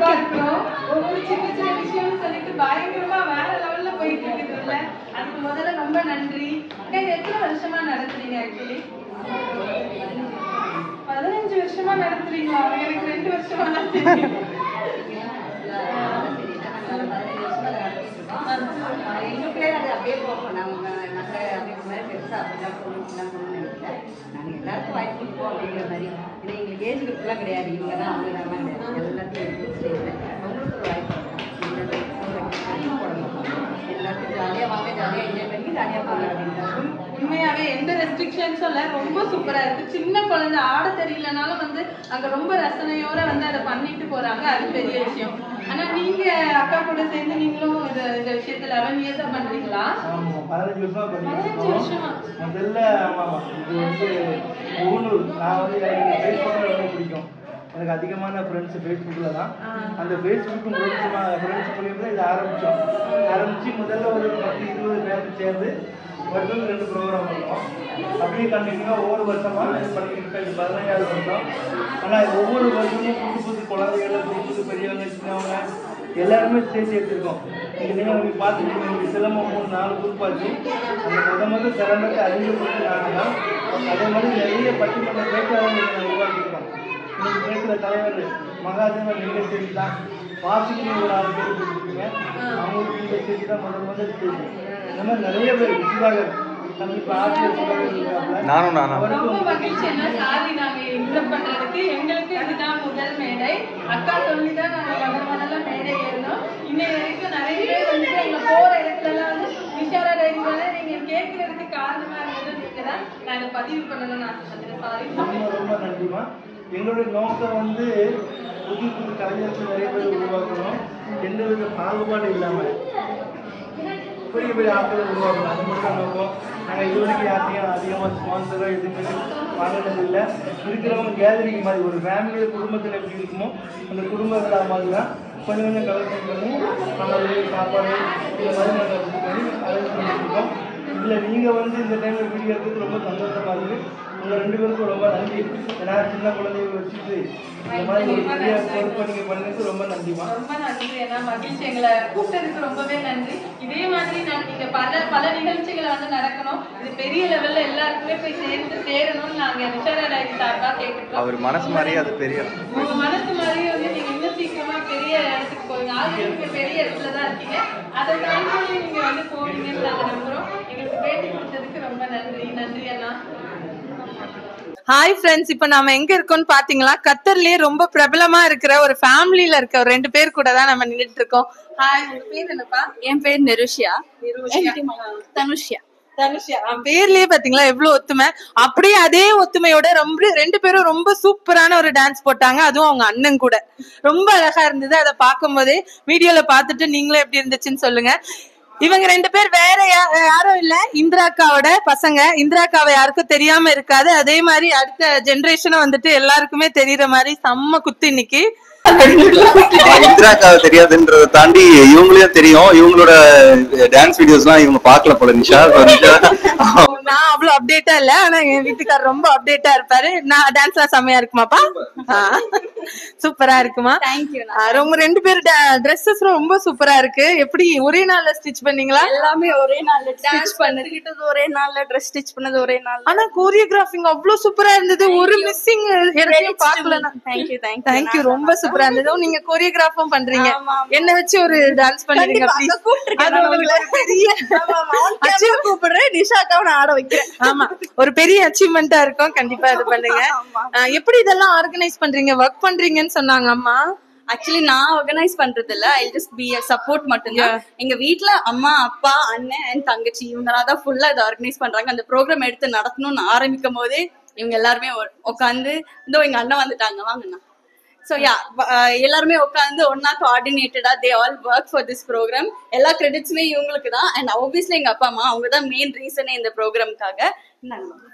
சந்தோஷமா இருக்கிறோம் ஒவ்வொரு சின்ன சின்ன விஷயம்னு சொல்லிட்டு பயங்கரமா வேற லெவல்ல போயிட்டு இருக்குது இல்ல அதுக்கு முதல்ல ரொம்ப நன்றி அக்கா இது எத்தனை வருஷமா நடத்துறீங்க ஆக்சுவலி பதினஞ்சு வருஷமா நடத்துறீங்களா எனக்கு ரெண்டு வருஷமா தான் தெரியும் எங்க பேர் அது அப்படியே போகும் நாங்க நாங்க அப்படிங்கிற மாதிரி பெருசா அப்படிலாம் போகணும் எல்லாம் பண்ணணும்னு நினைக்கல நாங்க எல்லாருக்கும் வாய்ப்பு கொடுப்போம் அப்படிங்கிற மாதிரி ஏன்னா எங்களுக்கு ஏஜ் குரூப்லாம் கிடையாது இவங்க தான் அவங்க தான் கிடையாது எல்லாத்தையும் எடுத்து ஸ்டேஜில் அவங்களுக்கு ஒரு வாய்ப்பு எல்லாத்தையும் ஜாலியாக வாங்க ஜாலியாக என்ஜாய் பண்ணி ஜாலியாக போகலாம் அப்படின்னு உண்மையாவே எந்த ரெஸ்ட்ரிக்ஷன்ஸும் இல்ல ரொம்ப சூப்பரா இருக்கு சின்ன குழந்தை ஆட தெரியலனாலும் வந்து அங்க ரொம்ப ரசனையோட வந்து அதை பண்ணிட்டு போறாங்க அது பெரிய விஷயம் ஆனா நீங்க அக்கா கூட சேர்ந்து நீங்களும் இந்த இந்த விஷயத்துல லெவன் இயர்ஸா பண்றீங்களா ஆமா, பதினஞ்சு வருஷமா பண்ணிட்டு பதினஞ்சு இருக்கோம். வருஷமா? முதல்ல ஆமா ஆமா இது வந்து ஊனூர் நான் வந்து எனக்கு ஃபேஸ்புக்கில் ரொம்ப பிடிக்கும் எனக்கு அதிகமான ஃப்ரெண்ட்ஸ் ஃபேஸ்புக்கில் தான் அந்த ஃபேஸ்புக் மூலியமா ஃப்ரெண்ட்ஸ் மூலியமா தான் இதை ஆரம்பித்தோம் ஆரம்பித்து முதல்ல ஒரு பத்து இருபது பேர் சேர்ந்து வருஷத்துக்கு ரெண்டு ப்ரோக்ராம் பண்ணுவோம் அப்படியே கண்டினியூவாக ஒவ்வொரு வருஷமாக இது பண்ணிட்டு இருக்கோம் இது பதினஞ்சாவது வருஷம் ஆனால் ஒவ்வொரு வருஷமும் புது புது குழந்தைகள் புது புது பெரியவங்க சின்னவங்க எல்லாருமே ஸ்டேஜ் எடுத்திருக்கோம் இங்கே நீங்கள் உங்களுக்கு பார்த்துருக்கீங்க இங்கே சிலம்பம் மூணு நாலு குரூப் ஆச்சு அந்த முத முத சிறந்தது அறிஞர்களுக்கு நாங்கள் தான் அதே மாதிரி நிறைய பட்டிமன்ற பேச்சாளர்கள் நாங்கள் உருவாக்கியிருக்கோம் இன்னைக்கு பேசுகிற தலைவர் மகாதேவன் நீங்கள் ஸ்டேஜ் தான் வாசிக்கு ஒரு ஆறு பேர் கொடுத்துருக்கீங்க அவங்களுக்கு இந்த ஸ்டேஜ் தான் முதல் முதல் ஸ்டேஜ் இந்த மாதிரி நிறைய பேர் சுதாகர் கண்டிப்பாக ஆசிரியர் சுதாகர் இருக்காப்புல. நானும் நானும் ரொம்ப அவருக்கும் மகிழ்ச்சி என்ன சாரி நாங்க இன்வெஸ்ட் பண்றதுக்கு எங்களுக்கு இதுதான் முதல் மேடை அக்கா சொல்லி தான் நாங்க முதல் முதல்ல மேடை ஏறணும் இன்னை வரைக்கும் நிறைய பேர் வந்துட்டு எங்க போற இடத்துல எல்லாம் வந்து விஷாலா டைரி தானே நீங்க கேட்கறதுக்கு காரணமா இருந்தது நீங்க தான் நான் இதை பதிவு பண்ணணும்னு ஆசைப்படுறேன் சாரி ரொம்ப ரொம்ப நன்றிமா எங்களுடைய நோக்கம் வந்து புது புது கலைஞர்கள் நிறைய பேர் உருவாக்கணும் எந்த வித பாகுபாடு இல்லாமல் பெரிய பெரிய ஆட்களை உருவாக்கணும் அது மட்டும் தான் நோக்கம் நாங்கள் இது வரைக்கும் யார்ட்டையும் அதிகமாக ஸ்பான்சரோ எதுவுமே வாங்கினது இல்லை இருக்கிறவங்க கேதரிங் மாதிரி ஒரு ஃபேமிலியில் குடும்பத்தில் எப்படி இருக்குமோ அந்த குடும்ப விழா மாதிரி தான் கொஞ்சம் கொஞ்சம் கலெக்ஷன் பண்ணி மணல் சாப்பாடு இந்த மாதிரி நாங்கள் இது பண்ணி அரேஞ்ச் பண்ணிட்டுருக்கோம் இதில் நீங்கள் வந்து இந்த டைமில் வீடியோ எடுக்கிறது ரொம்ப சந்தோஷமாக இருக்குது உங்கள் ரெண்டு பேருக்கும் ரொம்ப நன்றி ஏன்னா சின்ன குழந்தைய வச்சுட்டு இந்த மாதிரி ஒரு பெரிய பொறுப்பை நீங்கள் பண்ணதுக்கு ரொம்ப நன்றிமா ரொம்ப நன்றி ஏன்னா மகிழ்ச்சி எங்களை கூப்பிட்டதுக்கு ரொம்பவே நன்றி இதே மாதிரி நான் நீங்க பல பல நிகழ்ச்சிகளை வந்து நடக்கணும் இது பெரிய லெவல்ல எல்லாருக்குமே போய் சேர்ந்து சேரணும்னு நாங்க விஷாரா டைரி சார்பா கேட்டுக்கிறோம் அவர் மனசு மாதிரியே அது பெரிய உங்க மனசு மாதிரியே வந்து நீங்க இன்னும் சீக்கிரமா பெரிய இடத்துக்கு போவீங்க ஆல்ரெடி நீங்க பெரிய இடத்துல தான் இருக்கீங்க அதை தாண்டி நீங்க வந்து போவீங்கன்னு நாங்க நம்புறோம் எங்களுக்கு பேட்டி கொடுத்ததுக்கு ரொம்ப நன்றி நன்றி அண்ணா ஹாய் ஃப்ரெண்ட்ஸ் இப்போ நாம எங்க இருக்கோம்னு பாத்தீங்களா கத்தர்லயே ரொம்ப பிரபலமா இருக்கிற ஒரு ஃபேமிலில இருக்க ஒரு ரெண்டு பேர் கூட தான் நம்ம நின்னுட்டு இருக்கோம் ஹாய் உங்க பேர் என்னப்பா என் பேர் நிருஷியா நிருஷியா. தனுஷ்யா தனுஷியா அவன் பேர்லயே பாத்தீங்களா எவ்வளவு ஒத்துமை அப்படியே அதே ஒத்துமையோட ரொம்ப ரெண்டு பேரும் ரொம்ப சூப்பரான ஒரு டான்ஸ் போட்டாங்க அதுவும் அவங்க அண்ணன் கூட ரொம்ப அழகா இருந்தது அதை பார்க்கும்போதே வீடியோல பார்த்துட்டு நீங்களும் எப்படி இருந்துச்சுன்னு சொல்லுங்க இவங்க ரெண்டு பேர் வேற யா- யாரும் இல்ல இந்திராக்காவோட பசங்க இந்திராக்காவை யாருக்கும் தெரியாம இருக்காது அதே மாதிரி அடுத்த ஜெனரேஷனும் வந்துட்டு எல்லாருக்குமே தெரியற மாதிரி செம்ம குத்து இன்னைக்கு இந்திராக்காவை தெரியாதுன்றதை தாண்டி இவங்களையும் தெரியும் இவங்களோட டான்ஸ் வீடியோஸ்லாம் இவங்க பார்க்கல போல நிஷா So, நிஷா நான் அவ்வளவு அப்டேட்டா இல்ல ஆனா என் வீட்டுக்காரர் ரொம்ப அப்டேட்டா இருப்பாரு நான் டான்ஸ்லாம் செம்மையா இருக்குமாப்பா சூப்பரா இருக்குமா தேங்க்யூ ஆ, உங்க ரெண்டு பேர் ட்ரெஸ்ஸஸ் ரொம்ப சூப்பரா இருக்கு எப்படி ஒரே நாள்ல ஸ்டிச் பண்ணீங்களா எல்லாமே ஒரே நாள்ல டான்ஸ் பண்ணிக்கிட்டது ஒரே நாள்ல ட்ரெஸ் ஸ்டிச் பண்ணது ஒரே நாள் ஆனா கோரியோகிராஃபிங் அவ்வளவு சூப்பரா இருந்தது ஒரு மிஸ்ஸிங் எதையும் பார்க்கல நான் தேங்க்யூ தேங்க்யூ தேங்க்யூ ரொம்ப சூப்பரா இருந்தது நீங்க கோரியோகிராஃபும் பண்றீங்க ஆமா, ஆமா. என்ன வச்சு ஒரு டான்ஸ் பண்ணுறீங்க கண்டிப்பா, please. அங்க கூப்பிட்டிருக்கேன் அது நான் உங்களுக்கு ஒரு பெரிய அச்சீவ் கூப்பிடுறேன் நிஷாக்காவை நான் ஆட வைக்கிறேன் ஆமா ஒரு பெரிய அச்சீவ்மெண்டா இருக்கும் கண்டிப்பா இது பண்ணுங்க ஆமா. ஆ, எப்படி இதெல்லாம் ஆர்கனைஸ் பண்றீங்க ஒர்க் பண்றீங்கன்னு சொன்னாங்க அம்மா ஆக்சுவலி நான் ஆர்கனைஸ் பண்றது இல்ல ஐ ஜஸ்ட் பி சப்போர்ட் மட்டும்தான் எங்க வீட்ல அம்மா அப்பா அண்ணன் அண்ட் தங்கச்சி இவங்க தான் ஃபுல்லா இதை ஆர்கனைஸ் பண்றாங்க அந்த ப்ரோக்ராம் எடுத்து நடத்தணும்னு ஆரம்பிக்கும் போதே இவங்க எல்லாருமே உட்காந்து இதோ எங்க அண்ணன் வந்துட்டாங்க வாங்கண்ணா ஸோ யா எல்லாருமே உட்காந்து ஒன்னா கோஆர்டினேட்டடா they all work for this program எல்லா கிரெடிட்ஸுமே இவங்களுக்கு தான் அண்ட் ஆப்வியஸ்லி எங்க அப்பா அம்மா அவங்க தான் மெயின் ரீசனே இந்த ப்ரோக்ராம்க்காக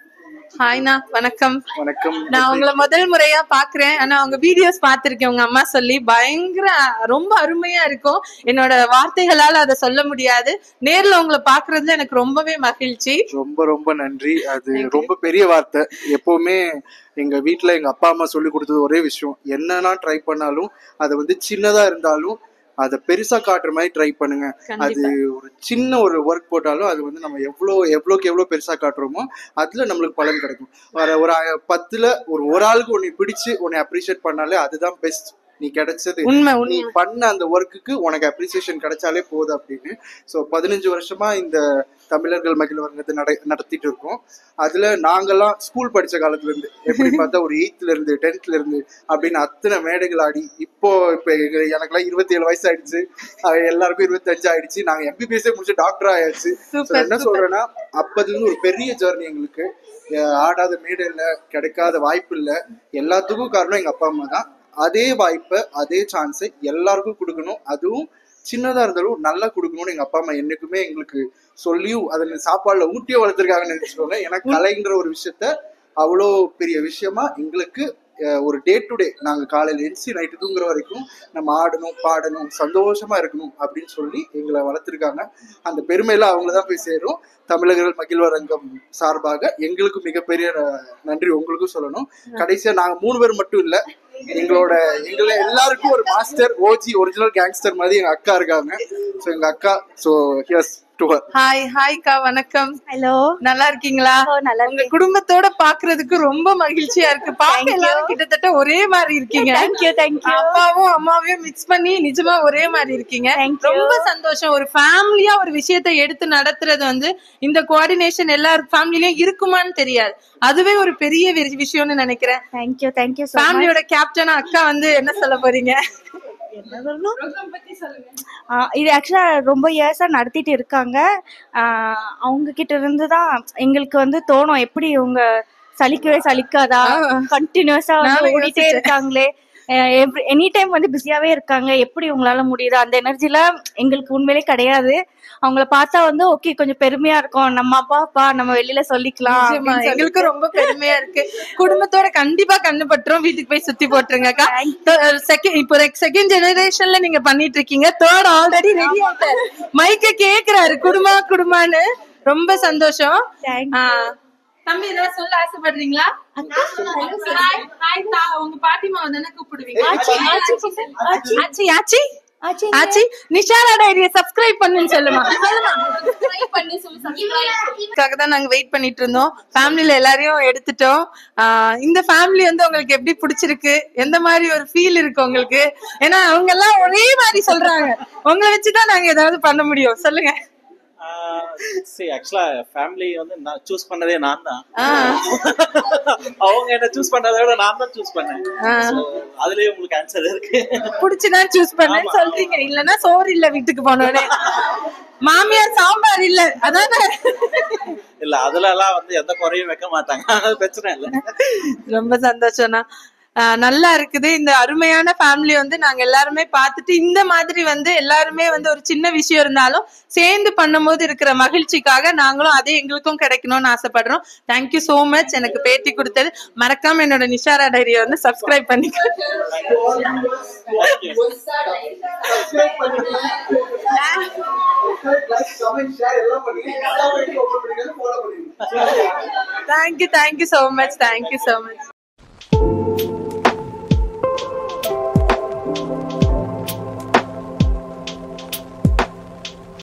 ஹாய்ண்ணா வணக்கம் வணக்கம் நான் உங்களை முதல் முறையா பாக்குறேன் ஆனா உங்க வீடியோஸ் பார்த்திருக்கேன் உங்க அம்மா சொல்லி பயங்கர ரொம்ப அருமையா இருக்கும் என்னோட வார்த்தைகளால அதை சொல்ல முடியாது நேர்ல உங்களை பாக்குறதுல எனக்கு ரொம்பவே மகிழ்ச்சி ரொம்ப ரொம்ப நன்றி அது ரொம்ப பெரிய வார்த்தை எப்பவுமே எங்க வீட்ல எங்க அப்பா அம்மா சொல்லி கொடுத்தது ஒரே விஷயம் என்னன்னா ட்ரை பண்ணாலும் அது வந்து சின்னதா இருந்தாலும் அதை பெருசா காட்டுற மாதிரி ட்ரை பண்ணுங்க அது ஒரு சின்ன ஒரு ஒர்க் போட்டாலும் அது வந்து நம்ம எவ்வளோ எவ்வளோக்கு எவ்வளோ பெருசா காட்டுறோமோ அதுல நம்மளுக்கு பலன் கிடைக்கும் வர ஒரு அ- பத்துல ஒரு ஒரு ஆளுக்கு உன்னை பிடிச்சு உன்னை அப்ரிஷியேட் பண்ணாலே அதுதான் பெஸ்ட் நீ கிடைச்சது உண்மை நீ உண்மை பண்ண அந்த ஒர்க்குக்கு உனக்கு அப்ரிசியேஷன் கிடைச்சாலே போதும் அப்படின்னு ஸோ பதினஞ்சு வருஷமா இந்த தமிழர்கள் மகிழ் வர்க்கத்தை நட நடத்திட்டு இருக்கோம் அதுல நாங்கெல்லாம் ஸ்கூல் படிச்ச காலத்துல இருந்து எப்படி பார்த்தா ஒரு எயித்துல இருந்து டென்த்ல இருந்து அப்படின்னு அத்தனை மேடைகள் ஆடி இப்போ இப்போ எங்க எனக்கெல்லாம் இருபத்தி ஏழு வயசு ஆயிடுச்சு அஹ் எல்லாருக்கும் இருபத்தஞ்சு ஆயிடுச்சு நாங்க எம்பிபிஎஸ்ஸே முடிச்சு டாக்டர் ஆயாச்சு So Super, என்ன சொல்றேன்னா அப்பதுல இருந்து ஒரு பெரிய ஜேர்னி எங்களுக்கு அஹ் ஆடாத மேடை இல்ல கிடைக்காத வாய்ப்பு இல்ல எல்லாத்துக்கும் காரணம் எங்க அப்பா அம்மா தான் அதே வாய்ப்பை அதே சான்ஸை எல்லாருக்கும் கொடுக்கணும் அதுவும் சின்னதா இருந்தாலும் நல்லா கொடுக்கணும்னு எங்க அப்பா அம்மா என்னைக்குமே எங்களுக்கு சொல்லியும் அதில் சாப்பாடுல ஊட்டியே வளர்த்துருக்காங்கன்னு நினைச்சுக்கோங்க ஏன்னா கலைன்ற ஒரு விஷயத்த அவ்வளோ பெரிய விஷயமா எங்களுக்கு அஹ், ஒரு டே டு டே நாங்க காலையில எரிச்சு நைட்டு தூங்குற வரைக்கும் நம்ம ஆடணும் பாடணும் சந்தோஷமா இருக்கணும் அப்படின்னு சொல்லி எங்களை வளர்த்துருக்காங்க அந்த பெருமையெல்லாம் அவங்கள தான் போய் சேரும் தமிழர்கள் மகிழ்வரங்கம் சார்பாக எங்களுக்கு மிகப்பெரிய அஹ், நன்றி உங்களுக்கும் சொல்லணும் கடைசியா நாங்க மூணு பேர் மட்டும் இல்ல எங்களோட எங்களை எல்லாருக்கும் ஒரு மாஸ்டர் ஓஜி ஒரிஜினல் கேங்ஸ்டர் மாதிரி எங்க அக்கா இருக்காங்க ஸோ எங்க அக்கா so here's to her hi ஹாய்க்கா வணக்கம் ஹலோ நல்லா இருக்கீங்களா நல்லா உங்க குடும்பத்தோட பாக்குறதுக்கு ரொம்ப மகிழ்ச்சியா இருக்கு பாக்க எல்லாரும் கிட்டத்தட்ட ஒரே மாதிரி இருக்கீங்க தேங்க்யூ தேங்க்யூ அப்பாவும் அம்மாவையும் மிக்ஸ் பண்ணி நிஜமா ஒரே மாதிரி இருக்கீங்க Thank you. ரொம்ப சந்தோஷம் ஒரு ஃபேமிலியா ஒரு விஷயத்தை எடுத்து நடத்துறது வந்து இந்த கோஆர்டினேஷன் எல்லா ஃபேமிலிலயும் இருக்குமான்னு தெரியாது அதுவே ஒரு பெரிய வி- விஷயம்னு நினைக்கிறேன் தேங்க்யூ தேங்க்யூ ஸோ ஃபேமிலியோட கேப்டனா அக்கா வந்து என்ன சொல்ல போறீங்க இது ஆக்சுவலா ரொம்ப இயர்ஸா நடத்திட்டு இருக்காங்க ஆஹ் அவங்க கிட்ட இருந்து தான் எங்களுக்கு வந்து தோணும் எப்படி இவங்க சலிக்கவே சலிக்காதா கண்டினியூஸா வந்து நானும் ஓடிட்டே யோசிச்சேன். இருக்காங்களே எனி டைம் வந்து பிஸியாவே இருக்காங்க எப்படி உங்களால முடியுது அந்த எனர்ஜில எங்களுக்கு உண்மையிலே கிடையாது அவங்கள பார்த்தா வந்து ஓகே கொஞ்சம் பெருமையா இருக்கும் நம்ம அப்பா அப்பா நம்ம வெளியில சொல்லிக்கலாம் நிச்சயமா, அப்படின்னு சொல்லிட்டு. எங்களுக்கு ரொம்ப பெருமையா இருக்கு குடும்பத்தோட கண்டிப்பா கண்ணு பட்டுரும் வீட்டுக்கு போய் சுத்தி போட்டுருங்கக்கா செகண்ட் இப்போ செகண்ட் ஜெனரேஷன்ல நீங்க பண்ணிட்டு இருக்கீங்க தேர்ட் ஆல்ரெடி ரெடி ஆயிட்டாரு மைக்க கேக்குறாரு குடும்பா குடும்பான்னு ரொம்ப சந்தோஷம் Thank ஆ, தம்பி ஏதாவது சொல்ல ஆசைப்படுறீங்களா ஹாய், ஹாய் தா, உங்க பாட்டிமாவை தானே கூப்பிடுவீங்க ஆச்சி, ஆச்சி, ஆச்சி. ஆச்சி ஆச்சி ஆச்சி. ஆச்சி நிஷாலா டைரிய சப்ஸ்கிரைப் பண்ணுன்னு சொல்லுமா சொல்லுமா இதுக்காக தான் நாங்க வெயிட் பண்ணிட்டு இருந்தோம் ஃபேமிலில எல்லாரையும் எடுத்துட்டோம் ஆஹ் இந்த ஃபேமிலி வந்து உங்களுக்கு எப்படி பிடிச்சிருக்கு எந்த மாதிரி ஒரு ஃபீல் இருக்கு உங்களுக்கு ஏன்னா அவங்க எல்லாம் ஒரே மாதிரி சொல்றாங்க உங்களை வச்சுதான் நாங்க ஏதாவது பண்ண முடியும் சொல்லுங்க சரி ஆக்சுவலா ஃபேமிலி வந்து நான் சூஸ் பண்ணதே நான் தான் ஆஹ் அவங்க என்ன சூஸ் பண்றதை விட நான் தான் சூஸ் பண்ணேன் So, அதுலயே உங்களுக்கு ஆன்சர் இருக்கு பிடிச்சுதான் சூஸ் பண்ணேன்னு ஆமா, சொல்றீங்க இல்லன்னா சோறு இல்ல வீட்டுக்கு போனோடனே மாமியார் சாம்பார் இல்ல அதானே இல்ல அதுல எல்லாம் வந்து எந்த குறையும் வைக்க மாட்டாங்க அது பிரச்சனை இல்ல ரொம்ப சந்தோஷம்னா ஆஹ் நல்லா இருக்குது இந்த அருமையான ஃபேமிலி வந்து நாங்க எல்லாருமே பார்த்துட்டு இந்த மாதிரி வந்து எல்லாருமே வந்து ஒரு சின்ன விஷயம் இருந்தாலும் சேர்ந்து பண்ணும்போது இருக்கிற மகிழ்ச்சிக்காக நாங்களும் அதே எங்களுக்கும் கிடைக்கணும்னு ஆசைப்படுறோம் தேங்க்யூ so மச் எனக்கு பேட்டி கொடுத்தது மறக்காம என்னோட நிஷாரா டைரியை வந்து சப்ஸ்கிரைப் பண்ணிக்க thank you thank you so much thank you so much